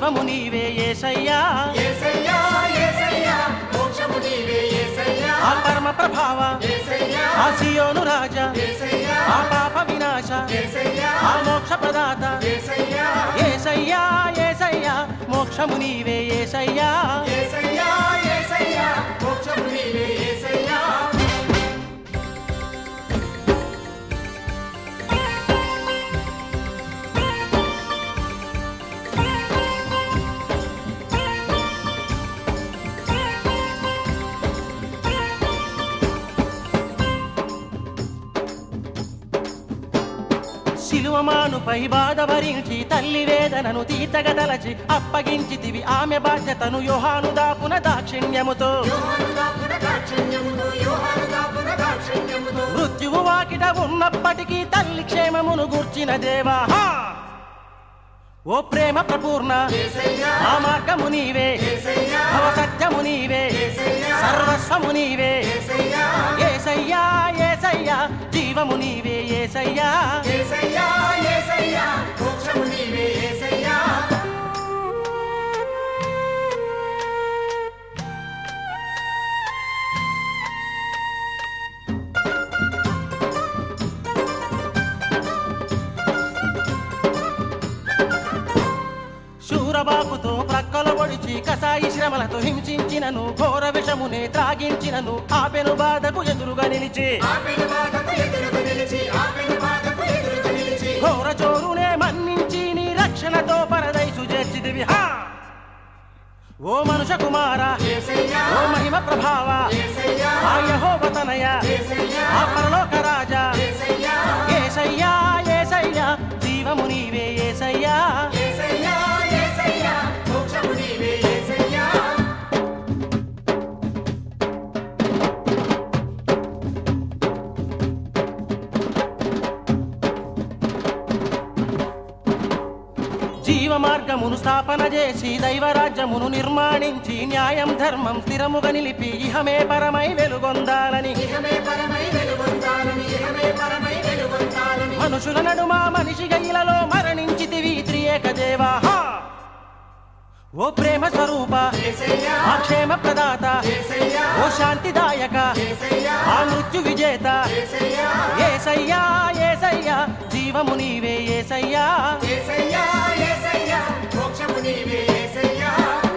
జీవము నీవే ఏసయ్యా యేసయ్యా యేసయ్యా మోక్షము నీవే యేసయ్యా ఆ పరమ ప్రభావ యేసయ్యా ఆ సియోను రాజా యేసయ్యా ఆ పాప వినాశ యేసయ్యా ఆ మోక్ష ప్రదాత యేసయ్యా ఏసయ్యా ఏసయ్యా మోక్షము నీవే ఏసయ్యా యేసయ్యా యేసయ్యా మోక్షము నీవే యేసయ్యా శిలువమానుపై బాధ భరించి తల్లి వేదనను తీతగదలచి అప్పగించితివి ఆమె బాధ్యతను యోహాను దాపున దాక్షిణ్యముతో యోహాను దాపున దాక్షిణ్యముతో యోహాను దాపున దాక్షిణ్యముతో మృత్యువు వాకిట ఉన్నప్పటికీ తల్లి క్షేమమును గూర్చిన దేవా హా! ఓ ప్రేమ ప్రపూర్ణ యేసయ్యా ఆ మార్గము నీవే యేసయ్యా భవ సత్యము నీవే యేసయ్యా సర్వస్వము నీవే యేసయ్యా ఏసయ్యా ఏసయ్యా జీవము నీవే ఏసయ్యా యేసయ్యా యేసయ్యా మోక్షము నీవే యేసయ్యా శూరబాకుతో ప్రక్కల ఒడిచి కసాయి శ్రమలతో హింసించినను ఘోర విషమునే త్రాగించినను ఆపెను బాధకు ఎదురుగా నిలిచి ఆపెన బాధకు ఎదురుగా నిలిచి ఆపెన బాధకు ఎదురుగా నిలిచి ఘోర చోరునే మన్నించి నీ రక్షణతో పరదైసు చేర్చిదివి హా ఓ మనుష కుమార యేసయ్యా ఓ మహిమ ప్రభావ యేసయ్యా ఆ యహోవతనయ యేసయ్యా ఆ పరలోక రాజా యేసయ్యా ఏసయ్యా ఏసయ్యా జీవము నీవే ఏసయ్యా యేసయ్యా యేసయ్యా మోక్షము నీవే యేసయ్యా జీవ మార్గమును స్థాపన చేసి దైవరాజ్యమును నిర్మాణించి న్యాయం ధర్మం స్థిరముగా నిలిపి ఇహమే పరమై వెలుగొందాలని ఇహమే పరమై వెలుగొందాలని ఇహమే పరమై వెలుగొందాలని మనుషుల నడుమ మనిషి గైలలో మరణించితివి త్రియేక దేవా హా! ఓ ప్రేమ స్వరూప యేసయ్యా ఆ క్షేమ ప్రదాత యేసయ్యా ఓ శాంతిదాయక యేసయ్యా ఆ మృత్యు విజేత యేసయ్యా ఏసయ్యా ఏసయ్యా జీవము నీవే ఏసయ్యా యేసయ్యా యేసయ్యా మోక్షము నీవే యేసయ్యా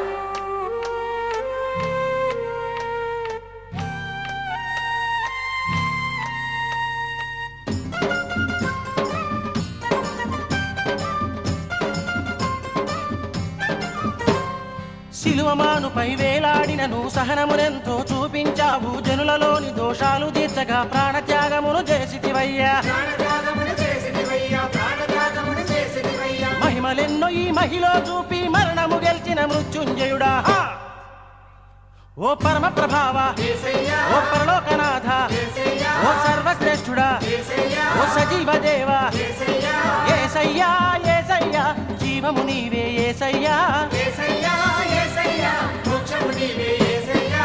శిలువమానుపై వేలాడినను సహనమునెంతో చూపించావు జనులలోని దోషాలు తీర్చగా ప్రాణత్యాగమును చేసితివయ్యా ప్రాణత్యాగమును చేసిదివయ్యా ప్రాణత్యాగమును చేసిదివయ్యా మహిమలెన్నో ఈ మహిలో చూపి మరణము గెలిచిన మృత్యుంజయుడా హా! ఓ పరమ ప్రభావ యేసయ్యా ఓ పరలోకనాథ యేసయ్యా ఓ సర్వశ్రేష్ఠుడా యేసయ్యా ఓ సజీవ దేవా యేసయ్యా ఏసయ్యా ఏసయ్యా జీవము నీవే ఏసయ్యా యేసయ్యా యేసయ్యా మోక్షము నీవే యేసయ్యా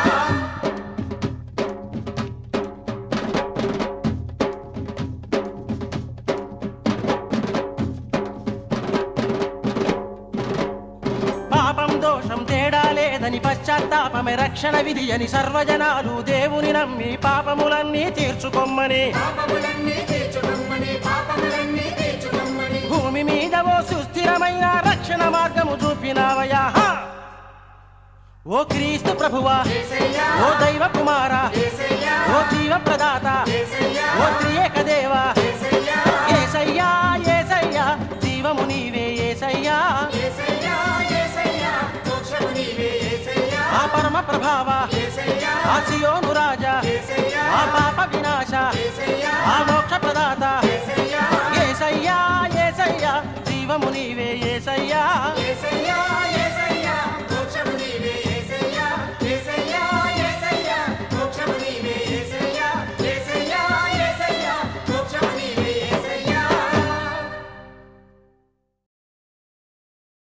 పాపం దోషం తేడా లేదని పశ్చాత్తాపమే రక్షణ విధి అని సర్వజనాలు దేవుని నమ్మి పాపములన్నీ తీర్చుకొమ్మని పాపములన్నీ తీర్చుకమ్మని పాపములన్నీ తీర్చుకమ్మని భూమి మీద ఓ సుస్థిరమైన రక్షణ మార్గము చూపినావయా హా! ఓ క్రీస్తు ప్రభువా యేసయ్యా ఓ దైవ కుమార యేసయ్యా ఓ జీవ ప్రదాత యేసయ్యా ఓ త్రియేక దేవా యేసయ్యా ఏసయ్యా ఏసయ్యా జీవము నీవే ఏసయ్యా యేసయ్యా యేసయ్యా మోక్షము నీవే యేసయ్యా ఆ పరమ ప్రభావ యేసయ్యా ఆ సియోను రాజా యేసయ్యా ఆ పాప వినాశ యేసయ్యా ఆ మోక్ష ప్రదాత యేసయ్యా ఏసయ్యా ఏసయ్యా జీవము నీవే ఏసయ్యా యేసయ్యా